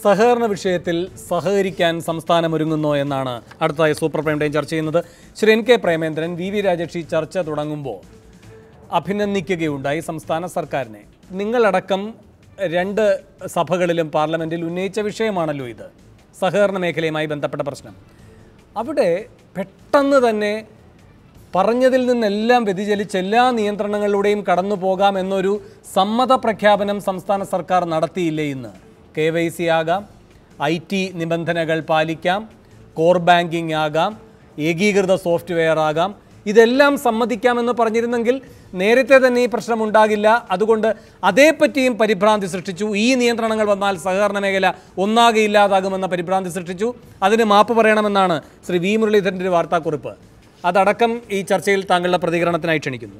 സഹകരണ വിഷയത്തിൽ സഹകരിക്കാൻ സംസ്ഥാനം ഒരുങ്ങുന്നോ എന്നാണ് അടുത്തതായി സൂപ്പർ പ്രൈം ടൈം ചർച്ച ചെയ്യുന്നത് Shri N K Premachandran V V Rajesh ഈ ചർച്ച തുടങ്ങുമ്പോൾ അഭിനന്ദിക്കുകയുണ്ടായി സംസ്ഥാന സർക്കാരിനെ നിങ്ങളടക്കം രണ്ട് സഭകളിലും പാർലമെന്റിൽ ഉന്നയിച്ച വിഷയമാണല്ലോ ഇത് സഹകരണ മേഖലയുമായി ബന്ധപ്പെട്ട പ്രശ്നം അവിടെ പെട്ടെന്ന് തന്നെ പറഞ്ഞതിൽ നിന്നെല്ലാം വ്യതിചലിച്ച് എല്ലാ നിയന്ത്രണങ്ങളിലൂടെയും കടന്നു പോകാം എന്നൊരു സമ്മത പ്രഖ്യാപനം സംസ്ഥാന സർക്കാർ നടത്തിയില്ലേ ഇന്ന് കെ വൈ സി ആകാം ഐ ടി നിബന്ധനകൾ പാലിക്കാം കോർ ബാങ്കിംഗ് ആകാം ഏകീകൃത സോഫ്റ്റ്വെയർ ആകാം ഇതെല്ലാം സമ്മതിക്കാമെന്ന് പറഞ്ഞിരുന്നെങ്കിൽ നേരത്തെ തന്നെ ഈ പ്രശ്നം ഉണ്ടാകില്ല അതുകൊണ്ട് അതേപ്പറ്റിയും പരിഭ്രാന്തി സൃഷ്ടിച്ചു ഈ നിയന്ത്രണങ്ങൾ വന്നാൽ സഹകരണ മേഖല ഒന്നാകെ ഇല്ലാതാകുമെന്ന പരിഭ്രാന്തി സൃഷ്ടിച്ചു അതിന് മാപ്പ് പറയണമെന്നാണ് ശ്രീ വി മുരളീധരൻ്റെ ഒരു വാർത്താക്കുറിപ്പ് അതടക്കം ഈ ചർച്ചയിൽ താങ്കളുടെ പ്രതികരണത്തിനായി ക്ഷണിക്കുന്നു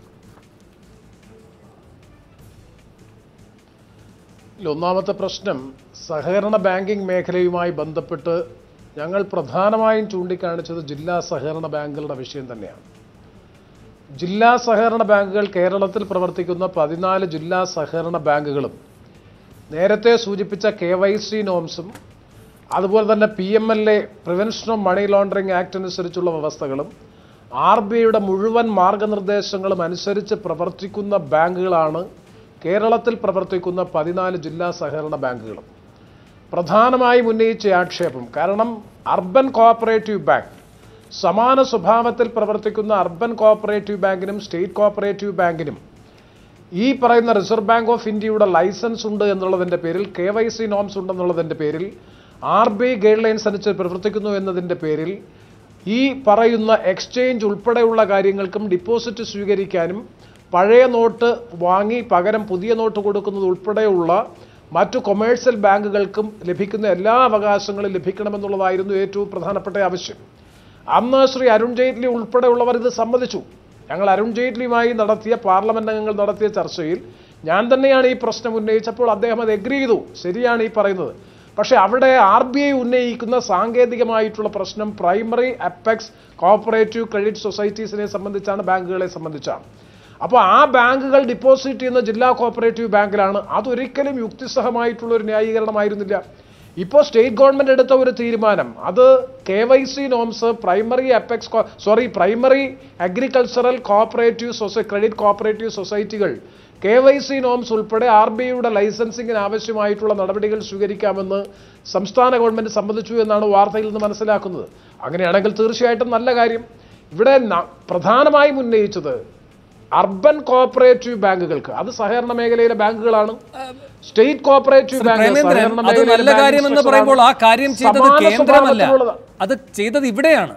ഇല്ല, ഒന്നാമത്തെ പ്രശ്നം സഹകരണ ബാങ്കിംഗ് മേഖലയുമായി ബന്ധപ്പെട്ട് ഞങ്ങൾ പ്രധാനമായും ചൂണ്ടിക്കാണിച്ചത് ജില്ലാ സഹകരണ ബാങ്കുകളുടെ വിഷയം തന്നെയാണ് ജില്ലാ സഹകരണ ബാങ്കുകൾ കേരളത്തിൽ പ്രവർത്തിക്കുന്ന പതിനാല് ജില്ലാ സഹകരണ ബാങ്കുകളും നേരത്തെ സൂചിപ്പിച്ച കെ വൈ സി നോംസും അതുപോലെ തന്നെ P M L A prevention of money laundering act അനുസരിച്ചുള്ള വ്യവസ്ഥകളും ആർ ബി ഐയുടെ മുഴുവൻ മാർഗനിർദ്ദേശങ്ങളും അനുസരിച്ച് പ്രവർത്തിക്കുന്ന ബാങ്കുകളാണ് കേരളത്തിൽ പ്രവർത്തിക്കുന്ന പതിനാല് ജില്ലാ സഹകരണ ബാങ്കുകളും പ്രധാനമായും ഉന്നയിച്ച ആക്ഷേപം കാരണം അർബൻ കോഓപ്പറേറ്റീവ് ബാങ്ക് സമാന സ്വഭാവത്തിൽ പ്രവർത്തിക്കുന്ന അർബൻ കോഓപ്പറേറ്റീവ് ബാങ്കിനും സ്റ്റേറ്റ് കോഓപ്പറേറ്റീവ് ബാങ്കിനും ഈ പറയുന്ന റിസർവ് ബാങ്ക് ഓഫ് ഇന്ത്യയുടെ ലൈസൻസ് ഉണ്ട് എന്നുള്ളതിൻ്റെ പേരിൽ കെ വൈ സി നോംസ് ഉണ്ടെന്നുള്ളതിൻ്റെ പേരിൽ R B I guidelines അനുസരിച്ച് പ്രവർത്തിക്കുന്നു എന്നതിൻ്റെ പേരിൽ ഈ പറയുന്ന എക്സ്ചേഞ്ച് ഉൾപ്പെടെയുള്ള കാര്യങ്ങൾക്കും ഡിപ്പോസിറ്റ് സ്വീകരിക്കാനും പഴയ നോട്ട് വാങ്ങി പകരം പുതിയ നോട്ട് കൊടുക്കുന്നത് ഉൾപ്പെടെയുള്ള മറ്റു കൊമേഴ്സ്യൽ ബാങ്കുകൾക്കും ലഭിക്കുന്ന എല്ലാ അവകാശങ്ങളും ലഭിക്കണമെന്നുള്ളതായിരുന്നു ഏറ്റവും പ്രധാനപ്പെട്ട ആവശ്യം അന്ന് ശ്രീ അരുൺ ജെയ്റ്റ്ലി ഉൾപ്പെടെയുള്ളവർ ഇത് സമ്മതിച്ചു ഞങ്ങൾ അരുൺ ജെയ്റ്റ്ലിയുമായി നടത്തിയ പാർലമെന്റ് അംഗങ്ങൾ നടത്തിയ ചർച്ചയിൽ ഞാൻ തന്നെയാണ് ഈ പ്രശ്നം ഉന്നയിച്ചപ്പോൾ അദ്ദേഹം അത് എഗ്രി ചെയ്തു ശരിയാണ് ഈ പറയുന്നത് പക്ഷേ അവിടെ ആർ ബി ഐ ഉന്നയിക്കുന്ന സാങ്കേതികമായിട്ടുള്ള പ്രശ്നം പ്രൈമറി അപ്പെക്സ് കോഓപ്പറേറ്റീവ് ക്രെഡിറ്റ് സൊസൈറ്റീസിനെ സംബന്ധിച്ചാണ് ബാങ്കുകളെ സംബന്ധിച്ചാണ് അപ്പോൾ ആ ബാങ്കുകൾ ഡിപ്പോസിറ്റ് ചെയ്യുന്ന ജില്ലാ കോഓപ്പറേറ്റീവ് ബാങ്കിലാണ് അതൊരിക്കലും യുക്തിസഹമായിട്ടുള്ള ഒരു ന്യായീകരണമായിരുന്നില്ല ഇപ്പോൾ സ്റ്റേറ്റ് ഗവൺമെന്റ് എടുത്ത ഒരു തീരുമാനം അത് K Y C norms primary apex sorry primary agricultural cooperative സൊസൈ ക്രെഡിറ്റ് കോഓപ്പറേറ്റീവ് സൊസൈറ്റികൾ കെ വൈ സി നോംസ് ഉൾപ്പെടെ ആർ ബി ഐയുടെ ലൈസൻസിങ്ങിന് ആവശ്യമായിട്ടുള്ള നടപടികൾ സ്വീകരിക്കാമെന്ന് സംസ്ഥാന ഗവൺമെന്റ് സമ്മതിച്ചു എന്നാണ് വാർത്തയിൽ നിന്ന് മനസ്സിലാക്കുന്നത് അങ്ങനെയാണെങ്കിൽ തീർച്ചയായിട്ടും നല്ല കാര്യം ഇവിടെ ന- പ്രധാനമായും ഉന്നയിച്ചത് അർബൻ കോഓപ്പറേറ്റീവ് ബാങ്കുകൾക്ക് അത് സഹകരണ മേഖലയിലെ ബാങ്കുകളാണ് സ്റ്റേറ്റ് കോഓപ്പറേറ്റീവ് ബാങ്ക് പ്രേമേന്ദ്രൻ സഹകരണ അത് മേഖലയിലെ നല്ല ബാങ്കിംഗ് കാര്യമെന്ന് സ്ട്രക്ചറാണ്. പറയുമ്പോൾ ആ കാര്യം ചെയ്തത് സമാന കേന്ദ്രമല്ല സ്വഭാവത്തിലുള്ളത്. അത് ചെയ്തത് ഇവിടെയാണ്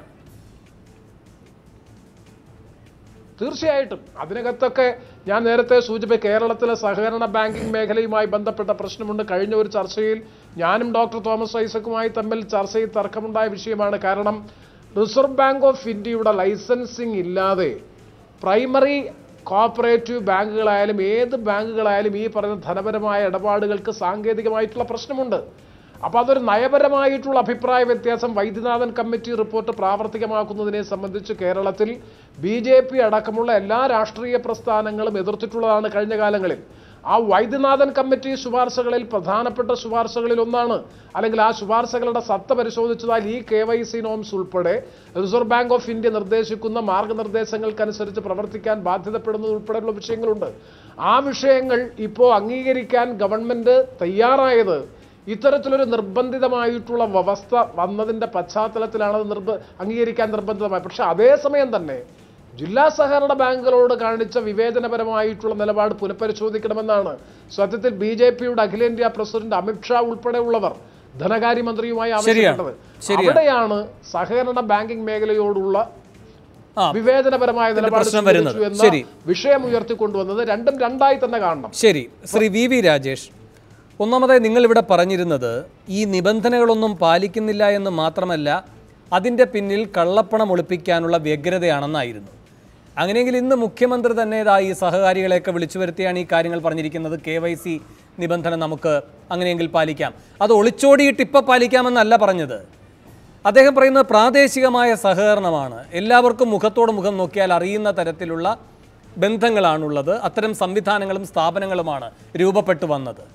തീർച്ചയായിട്ടും അതിനകത്തൊക്കെ ഞാൻ നേരത്തെ സൂചിപ്പിച്ച കേരളത്തിലെ സഹകരണ ബാങ്കിംഗ് മേഖലയുമായി ബന്ധപ്പെട്ട പ്രശ്നമുണ്ട് കഴിഞ്ഞ ഒരു ചർച്ചയിൽ ഞാനും ഡോക്ടർ തോമസ് ഐസക്കുമായി തമ്മിൽ ചർച്ചയിൽ തർക്കമുണ്ടായ വിഷയമാണ് കാരണം റിസർവ് ബാങ്ക് ഓഫ് ഇന്ത്യയുടെ ലൈസൻസിങ് ഇല്ലാതെ പ്രൈമറി കോഓപ്പറേറ്റീവ് ബാങ്കുകളായാലും ഏത് ബാങ്കുകളായാലും ഈ പറയുന്ന ധനപരമായ ഇടപാടുകൾക്ക് സാങ്കേതികമായിട്ടുള്ള പ്രശ്നമുണ്ട് അപ്പോൾ അതൊരു നയപരമായിട്ടുള്ള അഭിപ്രായ വ്യത്യാസം വൈദ്യനാഥൻ കമ്മിറ്റി റിപ്പോർട്ട് പ്രാവർത്തികമാക്കുന്നതിനെ സംബന്ധിച്ച് കേരളത്തിൽ ബി ജെ പി അടക്കമുള്ള എല്ലാ രാഷ്ട്രീയ പ്രസ്ഥാനങ്ങളും എതിർത്തിട്ടുള്ളതാണ് കഴിഞ്ഞ കാലങ്ങളിൽ ആ വൈദ്യനാഥൻ കമ്മിറ്റി ശുപാർശകളിൽ പ്രധാനപ്പെട്ട ശുപാർശകളിൽ ഒന്നാണ് അല്ലെങ്കിൽ ആ ശുപാർശകളുടെ സത്ത പരിശോധിച്ചതാൽ ഈ കെ വൈ സി നോംസ് ഉൾപ്പെടെ റിസർവ് ബാങ്ക് ഓഫ് ഇന്ത്യ നിർദ്ദേശിക്കുന്ന മാർഗനിർദ്ദേശങ്ങൾക്കനുസരിച്ച് പ്രവർത്തിക്കാൻ ബാധ്യതപ്പെടുന്നത് ഉൾപ്പെടെയുള്ള വിഷയങ്ങളുണ്ട് ആ വിഷയങ്ങൾ ഇപ്പോൾ അംഗീകരിക്കാൻ ഗവൺമെന്റ് തയ്യാറായത് ഇത്തരത്തിലൊരു നിർബന്ധിതമായിട്ടുള്ള വ്യവസ്ഥ വന്നതിന്റെ പശ്ചാത്തലത്തിലാണ് അത് നിർബ അംഗീകരിക്കാൻ നിർബന്ധിതമായി പക്ഷെ അതേസമയം തന്നെ ജില്ലാ സഹകരണ ബാങ്കുകളോട് കാണിച്ച വിവേചനപരമായിട്ടുള്ള നിലപാട് പുനഃപരിശോധിക്കണമെന്നാണ് സത്യത്തിൽ ബി ജെ പിയുടെ അഖിലേന്ത്യാ പ്രസിഡന്റ് അമിത്ഷാ ഉൾപ്പെടെയുള്ളവർ ധനകാര്യമന്ത്രിയുമായി ആവശ്യപ്പെട്ടത് ശരിയാണ്. അവിടെയാണ് സഹകരണ ബാങ്കിംഗ് മേഖലയോടുള്ള ആ വിവേചനപരമായ നിലപാട് പ്രശ്നം വരുന്നത്. സ്വീകരിച്ചു എന്ന ശരി. വിഷയം ഉയർത്തിക്കൊണ്ടുവന്നത് രണ്ടും രണ്ടായി തന്നെ കാണണം ശരി ശ്രീ വി വി രാജേഷ് ഒന്നാമതായി നിങ്ങൾ ഇവിടെ പറഞ്ഞിരുന്നത് ഈ നിബന്ധനകളൊന്നും പാലിക്കുന്നില്ല എന്ന് മാത്രമല്ല അതിൻ്റെ പിന്നിൽ കള്ളപ്പണം ഒളിപ്പിക്കാനുള്ള വ്യഗ്രതയാണെന്നായിരുന്നു അങ്ങനെയെങ്കിൽ ഇന്ന് മുഖ്യമന്ത്രി തന്നെ ഇതാ ഈ സഹകാരികളെയൊക്കെ വിളിച്ചു വരുത്തിയാണ് ഈ കാര്യങ്ങൾ പറഞ്ഞിരിക്കുന്നത് കെ വൈ സി നിബന്ധന നമുക്ക് അങ്ങനെയെങ്കിൽ പാലിക്കാം അത് ഒളിച്ചോടിയിട്ട് ഇപ്പം പാലിക്കാമെന്നല്ല പറഞ്ഞത് അദ്ദേഹം പറയുന്നത് പ്രാദേശികമായ സഹകരണമാണ് എല്ലാവർക്കും മുഖത്തോട് മുഖം നോക്കിയാൽ അറിയുന്ന തരത്തിലുള്ള ബന്ധങ്ങളാണുള്ളത് അത്തരം സംവിധാനങ്ങളും സ്ഥാപനങ്ങളുമാണ് രൂപപ്പെട്ടു വന്നത്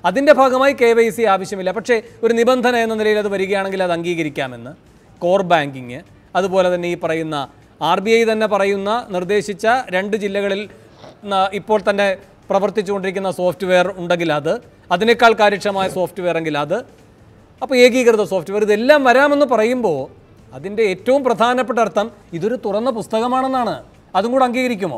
അതിൻ്റെ ഭാഗമായി കെ വൈ സി ആവശ്യമില്ല പക്ഷേ ഒരു നിബന്ധന എന്ന നിലയിൽ അത് വരികയാണെങ്കിൽ അത് അംഗീകരിക്കാമെന്ന് കോർ ബാങ്കിങ് അതുപോലെ തന്നെ ഈ പറയുന്ന ആർ ബി ഐ തന്നെ പറയുന്ന നിർദ്ദേശിച്ച രണ്ട് ജില്ലകളിൽ ന- ഇപ്പോൾ തന്നെ പ്രവർത്തിച്ചുകൊണ്ടിരിക്കുന്ന സോഫ്റ്റ്വെയർ ഉണ്ടെങ്കിൽ അത് അതിനേക്കാൾ കാര്യക്ഷമമായ സോഫ്റ്റ്വെയർ എങ്കിൽ അത് അപ്പോൾ ഏകീകൃത സോഫ്റ്റ്വെയർ ഇതെല്ലാം വരാമെന്ന് പറയുമ്പോൾ അതിൻ്റെ ഏറ്റവും പ്രധാനപ്പെട്ട അർത്ഥം ഇതൊരു തുറന്ന പുസ്തകമാണെന്നാണ് അതും കൂടെ അംഗീകരിക്കുമോ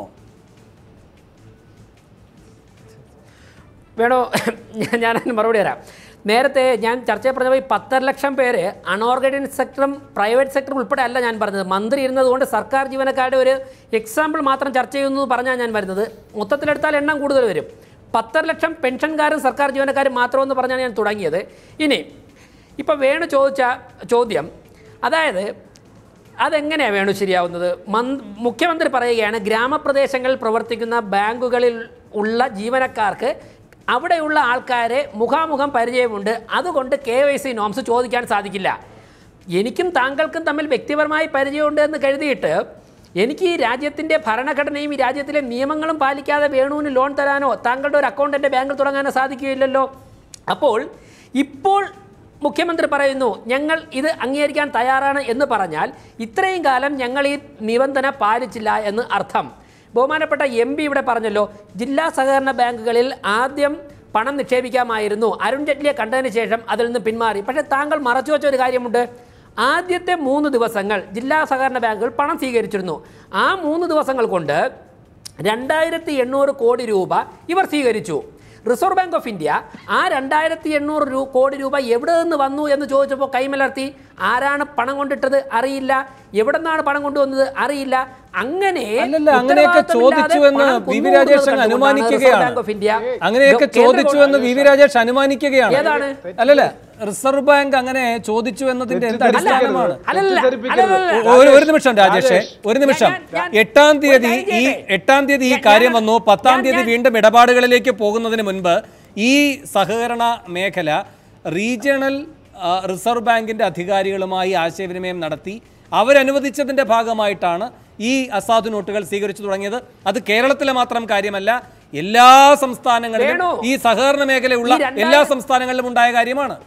വേണോ ഞാൻ- ഞാൻ അതിന് മറുപടി തരാം നേരത്തെ ഞാൻ ചർച്ച പറഞ്ഞ ഈ പത്തര ലക്ഷം പേര് അൺഓർഗനൈസ്ഡ് സെക്ടറും പ്രൈവറ്റ് സെക്ടറും ഉൾപ്പെടെ അല്ല ഞാൻ പറഞ്ഞത് മന്ത്രി ഇരുന്നതുകൊണ്ട് സർക്കാർ ജീവനക്കാരുടെ ഒരു എക്സാമ്പിൾ മാത്രം ചർച്ച ചെയ്യുന്നു എന്ന് പറഞ്ഞാൽ ഞാൻ വരുന്നത് മൊത്തത്തിലെടുത്താൽ എണ്ണം കൂടുതൽ വരും പത്തര ലക്ഷം പെൻഷൻകാരും സർക്കാർ ജീവനക്കാരും മാത്രമെന്ന് പറഞ്ഞാണ് ഞാൻ തുടങ്ങിയത് ഇനി ഇപ്പോൾ വേണു ചോദിച്ച ചോദ്യം അതായത് അതെങ്ങനെയാണ് വേണു ശരിയാവുന്നത് മന് മുഖ്യമന്ത്രി പറയുകയാണ് ഗ്രാമപ്രദേശങ്ങളിൽ പ്രവർത്തിക്കുന്ന ബാങ്കുകളിൽ ഉള്ള ജീവനക്കാർക്ക് അവിടെയുള്ള ആൾക്കാരെ മുഖാമുഖം പരിചയമുണ്ട് അതുകൊണ്ട് കെ വൈ സി നോംസ് ചോദിക്കാൻ സാധിക്കില്ല എനിക്കും താങ്കൾക്കും തമ്മിൽ വ്യക്തിപരമായി പരിചയമുണ്ട് എന്ന് കരുതിയിട്ട് എനിക്ക് ഈ രാജ്യത്തിൻ്റെ ഭരണഘടനയും ഈ രാജ്യത്തിലെ നിയമങ്ങളും പാലിക്കാതെ വേണുവിന് ലോൺ തരാനോ താങ്കളുടെ ഒരു അക്കൗണ്ട് എൻ്റെ ബാങ്കിൽ തുടങ്ങാനോ സാധിക്കുകയില്ലല്ലോ അപ്പോൾ ഇപ്പോൾ മുഖ്യമന്ത്രി പറയുന്നു ഞങ്ങൾ ഇത് അംഗീകരിക്കാൻ തയ്യാറാണ് എന്ന് പറഞ്ഞാൽ ഇത്രയും കാലം ഞങ്ങൾ ഈ നിബന്ധന പാലിച്ചില്ല എന്ന് അർത്ഥം ബഹുമാനപ്പെട്ട എം പി ഇവിടെ പറഞ്ഞല്ലോ ജില്ലാ സഹകരണ ബാങ്കുകളിൽ ആദ്യം പണം നിക്ഷേപിക്കാമായിരുന്നു അരുൺ ജെയ്റ്റ്ലിയെ കണ്ടതിന് ശേഷം അതിൽ നിന്ന് പിന്മാറി പക്ഷേ താങ്കൾ മറച്ചു വെച്ച ഒരു കാര്യമുണ്ട് ആദ്യത്തെ മൂന്ന് ദിവസങ്ങൾ ജില്ലാ സഹകരണ ബാങ്കുകൾ പണം സ്വീകരിച്ചിരുന്നു ആ മൂന്ന് ദിവസങ്ങൾ കൊണ്ട് രണ്ടായിരത്തി എണ്ണൂറ് കോടി രൂപ ഇവർ സ്വീകരിച്ചു റിസർവ് ബാങ്ക് ഓഫ് ഇന്ത്യ ആ രണ്ടായിരത്തി എണ്ണൂറ് രൂ കോടി രൂപ എവിടെ നിന്ന് വന്നു എന്ന് ചോദിച്ചപ്പോൾ കൈമലർത്തി ആരാണ് പണം കൊണ്ടിട്ടത് അറിയില്ല എവിടെ നിന്നാണ് പണം കൊണ്ടുവന്നത് അറിയില്ല അങ്ങനെ അല്ലല്ല അങ്ങനെയൊക്കെ ചോദിച്ചു എന്ന് വി വി രാജേഷ് അങ്ങ് അനുമാനിക്കുകയാണ് ബാങ്ക് ഓഫ് ഇന്ത്യ അങ്ങനെയൊക്കെ ചോദിച്ചു എന്ന് വി വി രാജേഷ് അനുമാനിക്കുകയാണ് ഏതാണ്? അല്ലല്ല റിസർവ് ബാങ്ക് അങ്ങനെ ചോദിച്ചു എന്നതിന്റെ എന്ത് അടിസ്ഥാനമാണ് അല്ലല്ല തെറ്റിദ്ധരിപ്പിക്കരുത്. അല്ലല്ല ഒരു ഒരു നിമിഷം രാജേഷേ ഒരു നിമിഷം ഞാൻ- ഞാൻ- എട്ടാം തീയതി ഒരു കാര്യം ഈ ചെയ്യട്ടെ. എട്ടാം തീയതി ഈ ഞാൻ- കാര്യം ഞാൻ- വന്നു പത്താം ഞാൻ- തീയതി ഞാൻ- വീണ്ടും ഇടപാടുകളിലേക്ക് പോകുന്നതിന് മുൻപ് ഈ സഹകരണ മേഖല റീജിയണൽ ആ, റിസർവ് ബാങ്കിന്റെ അധികാരികളുമായി ആശയവിനിമയം നടത്തി അവരനുവദിച്ചതിന്റെ ഭാഗമായിട്ടാണ് ഈ അസാധു നോട്ടുകൾ സ്വീകരിച്ചു തുടങ്ങിയത് അത് കേരളത്തിലെ മാത്രം കാര്യമല്ല എല്ലാ സംസ്ഥാനങ്ങളിലും വേണു, ഈ സഹകരണ മേഖലയുള്ള ഈ രണ്ടായിരം- എല്ലാ സംസ്ഥാനങ്ങളിലും ഉണ്ടായ കാര്യമാണ്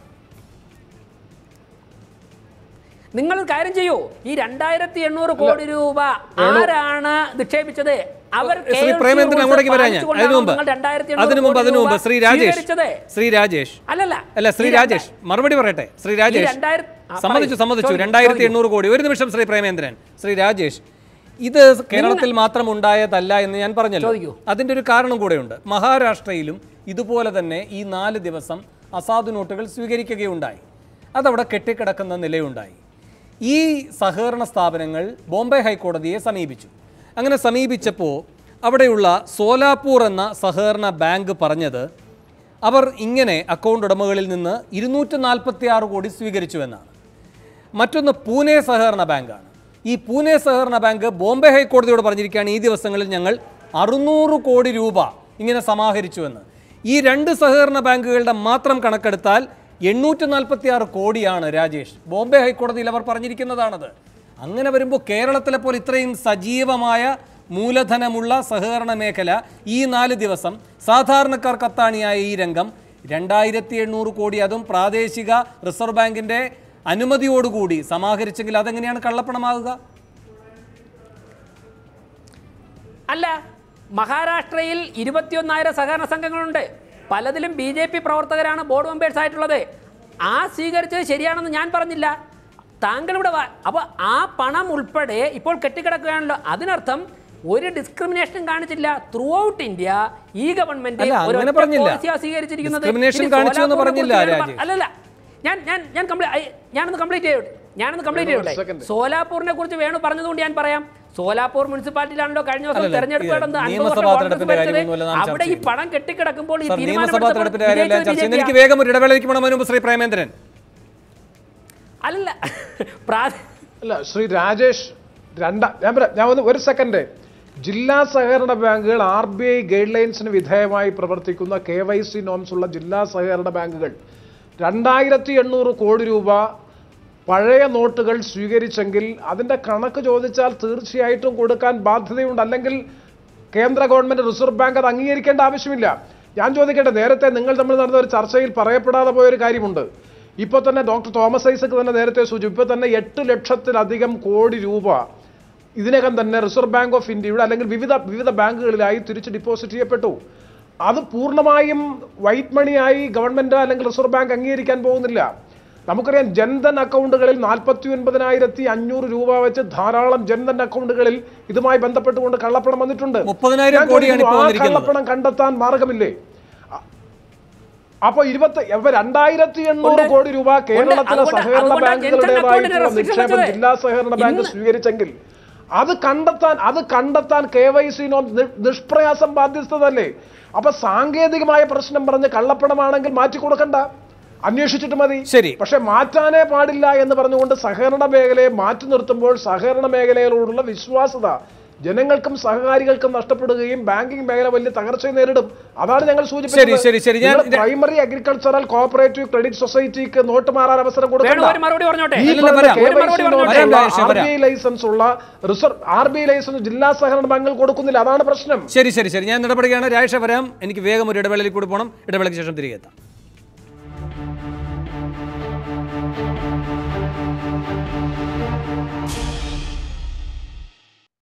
നിങ്ങൾ ഒരു കാര്യം ചെയ്യൂ ഈ രണ്ടായിരത്തി എണ്ണൂറ് കോടി രൂപ ആരാണ് നിക്ഷേപിച്ചത് അവർ ശ്രീ പ്രേമേന്ദ്രൻ അങ്ങോട്ടേക്ക് വരാൻ ഞാൻ അതിനു മുമ്പ് അതിനു മുമ്പ് അതിനു മുമ്പ് ശ്രീ രാജേഷ് ശ്രീ രാജേഷ് അല്ലല്ല അല്ല ശ്രീ ഈ രാജേഷ് മറുപടി പറയട്ടെ ശ്രീ രാജേഷ് രണ്ടായിരം- ആ, സമ്മതിച്ചു പറയൂ. സമ്മതിച്ചു ചോദിക്കൂ, രണ്ടായിരത്തി ചോദിക്കൂ. എണ്ണൂറ് കോടി ഒരു നിമിഷം ശ്രീ പ്രേമേന്ദ്രൻ ശ്രീ രാജേഷ് ഇത് കേരളത്തിൽ മാത്രം ഉണ്ടായതല്ല എന്ന് ഞാൻ പറഞ്ഞല്ലോ ചോദിക്കൂ. അതിന്റെ ഒരു കാരണം കൂടെയുണ്ട് മഹാരാഷ്ട്രയിലും ഇതുപോലെ തന്നെ ഈ നാല് ദിവസം അസാധു നോട്ടുകൾ സ്വീകരിക്കുകയുണ്ടായി അതവിടെ കെട്ടിക്കിടക്കുന്ന നിലയുണ്ടായി ഈ സഹകരണ സ്ഥാപനങ്ങൾ ബോംബെ ഹൈക്കോടതിയെ സമീപിച്ചു അങ്ങനെ സമീപിച്ചപ്പോൾ അവിടെയുള്ള സോലാപൂർ എന്ന സഹകരണ ബാങ്ക് പറഞ്ഞത് അവർ ഇങ്ങനെ അക്കൗണ്ട് ഉടമകളിൽ നിന്ന് ഇരുന്നൂറ്റി നാൽപ്പത്തി ആറ് കോടി സ്വീകരിച്ചു എന്നാണ് മറ്റൊന്ന് പൂനെ സഹകരണ ബാങ്കാണ് ഈ പൂനെ സഹകരണ ബാങ്ക് ബോംബെ ഹൈക്കോടതിയോട് പറഞ്ഞിരിക്കുകയാണ് ഈ ദിവസങ്ങളിൽ ഞങ്ങൾ അറുന്നൂറ് കോടി രൂപ ഇങ്ങനെ സമാഹരിച്ചുവെന്ന് ഈ രണ്ട് സഹകരണ ബാങ്കുകളുടെ മാത്രം കണക്കെടുത്താൽ എണ്ണൂറ്റി നാൽപ്പത്തി ആറ് കോടിയാണ് രാജേഷ് ബോംബെ ഹൈക്കോടതിയിൽ അവർ പറഞ്ഞിരിക്കുന്നതാണത് അങ്ങനെ വരുമ്പോൾ കേരളത്തിലെ പോലെ ഇത്രയും സജീവമായ മൂലധനമുള്ള സഹകരണ മേഖല ഈ നാല് ദിവസം സാധാരണക്കാർ കത്താണിയായ ഈ രംഗം രണ്ടായിരത്തി എണ്ണൂറ് കോടി അതും പ്രാദേശിക റിസർവ് ബാങ്കിന്റെ അനുമതിയോടുകൂടി സമാഹരിച്ചെങ്കിൽ അതെങ്ങനെയാണ് കള്ളപ്പണമാകുക അല്ല മഹാരാഷ്ട്രയിൽ ഇരുപത്തിയൊന്നായിരം സഹകരണ സംഘങ്ങളുണ്ട് പലതിലും ബി ജെ പി പ്രവർത്തകരാണ് ബോർഡ് മെമ്പേഴ്സ് ആയിട്ടുള്ളത് ആ സ്വീകരിച്ചത് ശരിയാണെന്ന് ഞാൻ പറഞ്ഞില്ല താങ്കൾ ഇവിടെ അപ്പോൾ ആ പണം ഉൾപ്പെടെ ഇപ്പോൾ കെട്ടിക്കിടക്കുകയാണല്ലോ അതിനർത്ഥം ഒരു ഡിസ്ക്രിമിനേഷനും കാണിച്ചില്ല ത്രൂ ഔട്ട് ഇന്ത്യ ഈ ഗവൺമെന്റ് അല്ല, ഒരു അങ്ങനെ ഒറ്റ പറഞ്ഞില്ല. പോളിസിയാ സ്വീകരിച്ചിരിക്കുന്നത് Discrimination ഇനി കാണിച്ചു എന്ന് സോലാപൂരിനെ പറഞ്ഞില്ല, കുറിച്ച് ഞാൻ രാജേഷ്. പറ- അല്ലല്ല ഞാൻ ഞാൻ ഞാൻ കംപ്ലീറ്റ് ഞാനൊന്ന് കംപ്ലീറ്റ് ചെയ്യട്ടെ ഞാനൊന്ന് കംപ്ലീറ്റ് വേണു, ഒരു ചെയ്യട്ടെ second. സോലാപൂരിനെ കുറിച്ച് വേണു പറഞ്ഞതുകൊണ്ട് ഞാൻ പറയാം സോലാപൂർ മുനിസിപ്പാലിറ്റിയിലാണല്ലോ കഴിഞ്ഞ ദിവസം അല്ലല്ല, തെരഞ്ഞെടുപ്പ് ഈ നടന്ന് അൻപത് നിയമസഭാ വർഷം തെരഞ്ഞെടുപ്പിന്റെ കോൺഗ്രസ് കാര്യമൊന്നുമല്ല നാം ഭരിച്ചത്. അവിടെ ഈ ചർച്ച പണം കെട്ടിക്കിടക്കുമ്പോൾ ഈ സർ നിയമസഭാ തീരുമാനമെടുത്തവർ തെരഞ്ഞെടുപ്പിന്റെ കാര്യമല്ല വിജയിച്ചത് ചർച്ച ചെയ്യുന്നത്. BJP എനിക്ക് വേഗം ഒരു ഇടവേളയ്ക്ക് പോകണം അതിന് മുമ്പ് ശ്രീ പ്രേമേന്ദ്രൻ അല്ലല്ല പ്രാ- അല്ല ശ്രീ രാജേഷ് രണ്ട ഞാൻ പറയാം ഞാൻ ഒന്ന് ഒരു സെക്കൻഡ് ജില്ലാ സഹകരണ ബാങ്കുകൾ ആർ ബി ഐ ഗൈഡ് ലൈൻസിന് വിധേയമായി പ്രവർത്തിക്കുന്ന കെ വൈ സി നോംസ് ഉള്ള ജില്ലാ സഹകരണ ബാങ്കുകൾ രണ്ടായിരത്തി എണ്ണൂറ് കോടി രൂപ പഴയ നോട്ടുകൾ സ്വീകരിച്ചെങ്കിൽ അതിന്റെ കണക്ക് ചോദിച്ചാൽ തീർച്ചയായിട്ടും കൊടുക്കാൻ ബാധ്യതയുണ്ട് അല്ലെങ്കിൽ കേന്ദ്ര ഗവൺമെന്റ് റിസർവ് ബാങ്ക് അത് അംഗീകരിക്കേണ്ട ആവശ്യമില്ല ഞാൻ ചോദിക്കട്ടെ നേരത്തെ നിങ്ങൾ തമ്മിൽ നടന്ന ഒരു ചർച്ചയിൽ പറയപ്പെടാതെ പോയൊരു കാര്യമുണ്ട് ഇപ്പോൾ തന്നെ ഡോക്ടർ തോമസ് ഐസക് തന്നെ നേരത്തെ സൂചിപ്പിച്ചു ഇപ്പോൾ തന്നെ എട്ട് ലക്ഷത്തിലധികം കോടി രൂപ ഇതിനകം തന്നെ റിസർവ് ബാങ്ക് ഓഫ് ഇന്ത്യയുടെ അല്ലെങ്കിൽ വിവിധ വിവിധ ബാങ്കുകളിലായി തിരിച്ച് ഡിപ്പോസിറ്റ് ചെയ്യപ്പെട്ടു അത് പൂർണ്ണമായും വൈറ്റ് മണിയായി ഗവൺമെന്റ് അല്ലെങ്കിൽ റിസർവ് ബാങ്ക് അംഗീകരിക്കാൻ പോകുന്നില്ല നമുക്കറിയാം ജൻധൻ അക്കൗണ്ടുകളിൽ നാൽപ്പത്തി ഒൻപതിനായിരത്തി അഞ്ഞൂറ് രൂപ വെച്ച് ധാരാളം ജൻധൻ അക്കൗണ്ടുകളിൽ ഇതുമായി ബന്ധപ്പെട്ടുകൊണ്ട് കള്ളപ്പണം വന്നിട്ടുണ്ട് മുപ്പതിനായിരം ഞാൻ കോടിയാണ് ഇപ്പോൾ ചോദിക്കുന്നു, ആ വന്നിരിക്കുന്നത്. കള്ളപ്പണം കണ്ടെത്താൻ മാർഗമില്ലേ അ- അപ്പൊ ഇരുപത്തി ഇപ്പൊ രണ്ടായിരത്തി എണ്ണൂറ് ഉണ്ട്. കോടി രൂപ കേരളത്തിലെ അതുകൊണ്ട് സഹകരണ അതുകൊണ്ടാ ജൻധൻ ബാങ്കുകളുടേതായിട്ടുള്ള അക്കൗണ്ടിന് restriction നിക്ഷേപം വെച്ചത്. ജില്ലാ സഹകരണ ബാങ്ക് ഇന്ന് സ്വീകരിച്ചെങ്കിൽ അത് കണ്ടെത്താൻ അത് കണ്ടെത്താൻ കെ വൈ സി നോം നി- നിഷ്പ്രയാസം ബാധ്യസ്ഥതല്ലേ അപ്പൊ സാങ്കേതികമായ പ്രശ്നം പറഞ്ഞ് കള്ളപ്പണമാണെങ്കിൽ മാറ്റി കൊടുക്കണ്ട അന്വേഷിച്ചിട്ട് മതി ശരി. പക്ഷെ മാറ്റാനേ പാടില്ല എന്ന് പറഞ്ഞുകൊണ്ട് സഹകരണ മേഖലയെ മാറ്റി നിർത്തുമ്പോൾ സഹകരണ മേഖലയോടുള്ള വിശ്വാസത ജനങ്ങൾക്കും സഹകാരികൾക്കും നഷ്ടപ്പെടുകയും ബാങ്കിംഗ് മേഖല വലിയ തകർച്ച നേരിടും അതാണ് ഞങ്ങൾ ശരി, ശരി, ശരി. ഞാൻ- നിങ്ങൾ പ്രൈമറി അഗ്രികൾച്ചറൽ കോഓപ്പറേറ്റീവ് ക്രെഡിറ്റ് സൊസൈറ്റിക്ക് നോട്ട് മാറാൻ അവസരം വേണു ഒരു കൊടുക്കണ്ട മറുപടി പറഞ്ഞോട്ടെ ഈ ഇല്ല, വരാം. ഒരു മറുപടി പറഞ്ഞോട്ടെ. വരാം, രാജേഷ്, വരാം. ലൈസൻസ് ഉള്ള reserve R B I licence ജില്ലാ സഹകരണ ബാങ്കുകൾ കൊടുക്കുന്നില്ല അതാണ് പ്രശ്നം ശരി ശരി ശരി ഞാൻ ഇടപെടുകയാണ് രാജേഷ വരാം എനിക്ക് വേഗം ഒരു ഇടവേളയിൽ കൂടി പോകണം ഇടവേളയ്ക്ക് ശേഷം തിരികെ എത്താം